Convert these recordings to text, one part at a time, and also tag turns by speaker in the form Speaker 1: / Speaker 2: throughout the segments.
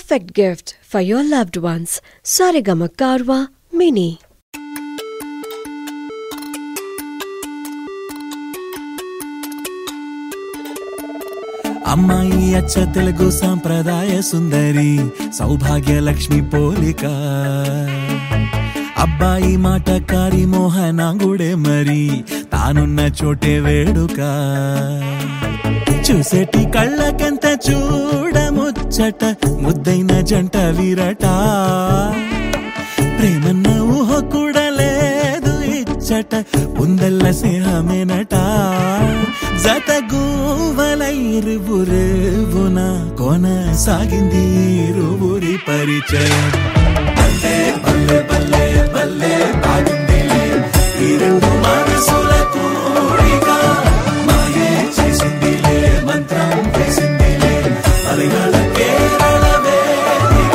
Speaker 1: perfect gift for your loved ones. Sarigama Karwa Mini.
Speaker 2: అమ్మాయి అచ్చ తెలుగు సాంప్రదాయ సుందరి సౌభాగ్య లక్ష్మి పోలిక అబ్బాయి మాటకారి మోహనాంగుడే మరి తానున్న చోటే వేడుక చూసేటి కళ్ళకెంత చూడముచ్చట ముద్దైన జంట వీరట ప్రేమన్న ఊహ కూడా లేదు ఇచ్చట ఉందల్ల స్నేహమేనట జత గూవలైరువురేవున కొనసాగింది ఇరువురి పరిచయం బల్లే బల్లే బల్లే బల్లే బాగుందిలే ఈ రెండు మనసుల కూడిక మాయే చేసిందిలే మంత్రం వేసిందిలే మలయాళ కేరళ వేదిక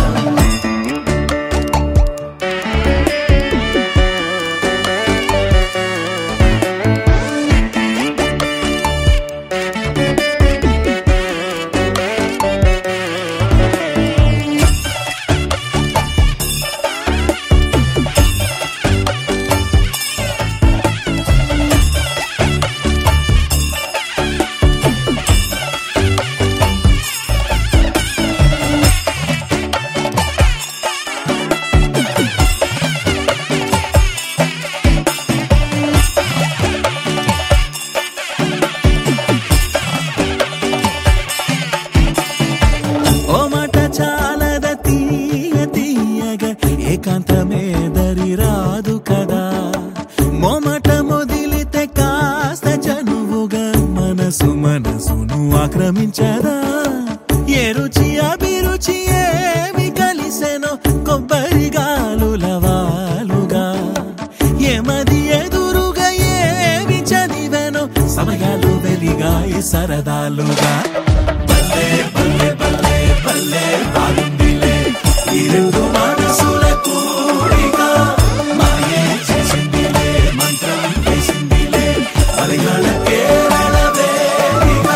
Speaker 2: ఓ మాట చాలద తీయ తీయగ ఏకాంతమే దరి రాదు కదా మోమాట మొదిలితే కాస్త చనువుగా మనసు మనసును ఆక్రమించదా ఏ రుచి అభిరుచి ఏమి కలిసెనో కొబ్బరి గాలుల వాలుగా ఏమది ఎదురుగా ఏమి చదివెనో సమయాలు వెలిగాయి సరదాలుగా బల్లే బల్లే బల్లే బల్లే బాగుందిలే ఈ రెండు మనసుల కూడిక మాయే చేసిందిలే మంత్రం వేసిందిలే మలయాళ కేరళ వేదిక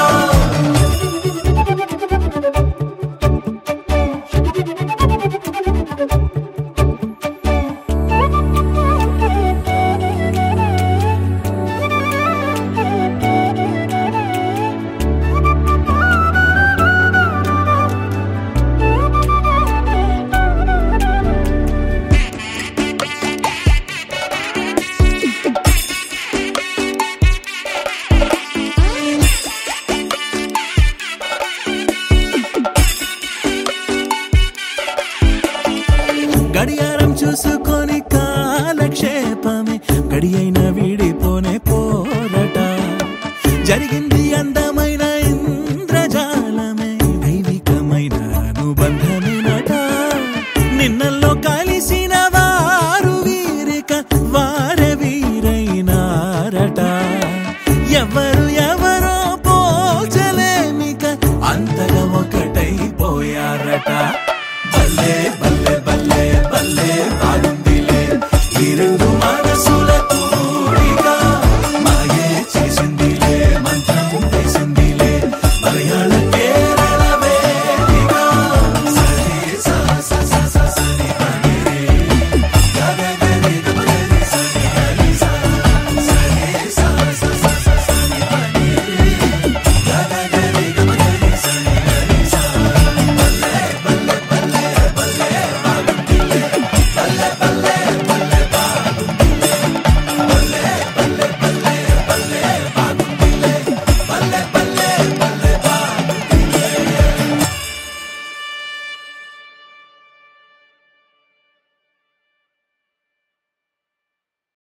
Speaker 2: గడియారం చూసుకొని కాలక్షేపమే గడి అయిన వీడిపోనే పోరట జరిగింది అందమైన ఇంద్రజాలమే దైవికమైన అనుబంధమేనట నిన్నల్లో కలిసిన వారు వీరిక వారే వీరైనారట ఎవరు ఎవరో పోల్చలేమిక అంతగా ఒకటైపోయారట బల్లే బల్లే